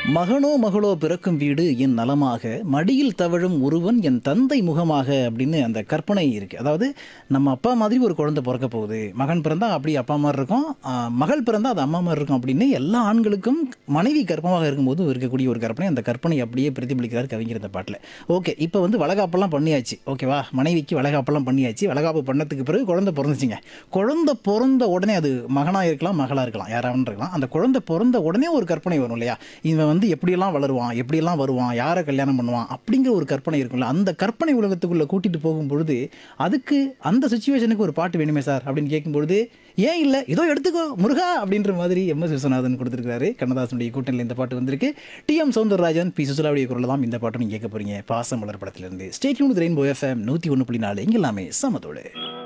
மகனோ மகளோ பிறக்கும் வீடு என் நலமாக மடியில் தவழும் ஒருவன் என் தந்தை முகமாக அப்படின்னு அந்த கற்பனை இருக்கு அதாவது நம்ம அப்பா மாதிரி ஒரு குழந்தை பிறக்க போகுது மகன் பிறந்தா அப்படி அப்பா மாதிரி இருக்கும் ஆஹ், மகள் பிறந்தா அது அம்மா மாதிரி இருக்கும் அப்படின்னு எல்லா ஆண்களுக்கும் மனைவி கர்ப்பமாக இருக்கும்போது இருக்கக்கூடிய ஒரு கற்பனை அந்த கற்பனை அப்படியே பிரதிபலிக்கிறார் கவிஞர் இந்த பாட்டில் ஓகே இப்போ வந்து வளகாப்பெல்லாம் பண்ணியாச்சு ஓகேவா மனைவிக்கு வளகாப்பெல்லாம் பண்ணியாச்சு வளகாப்பு பண்ணதுக்கு பிறகு குழந்தை பிறந்துச்சுங்க குழந்தை பிறந்த உடனே அது மகனாக இருக்கலாம் மகளாக இருக்கலாம் யாராவது இருக்கலாம் அந்த குழந்தை பிறந்த உடனே ஒரு கற்பனை வரும் இல்லையா இவன் வந்து எப்படியெல்லாம் வளருவான் எப்படியெல்லாம் வருவான் யாரை கல்யாணம் பண்ணுவான் அப்படிங்கிற ஒரு கற்பனை இருக்கும்ல அந்த கற்பனை உலகத்துக்குள்ளே கூட்டிகிட்டு போகும்பொழுது அதுக்கு அந்த சுச்சுவேஷனுக்கு ஒரு பாட்டு வேணுமே சார் அப்படின்னு கேட்கும்பொழுது ஏன் இல்லை இதோ எடுத்துக்கோ முருகா அப்படின்ற மாதிரி எம் எஸ் விஸ்வநாதன் கொடுத்துருக்காரு கண்ணதாசனுடைய கூட்டணியில் இந்த பாட்டு வந்திருக்கு டி எம் சௌந்தரராஜன் பி சுசுலாவுடைய குரல் தான் இந்த பாட்டு நீங்கள் கேட்க போறீங்க பாசமலர் படத்திலிருந்து ஸ்டேட்யூன் ரெயின்போ எஃப்எம் நூற்றி ஒன்று புள்ளி நாலு இங்கே எல்லாமே சமத்தோடு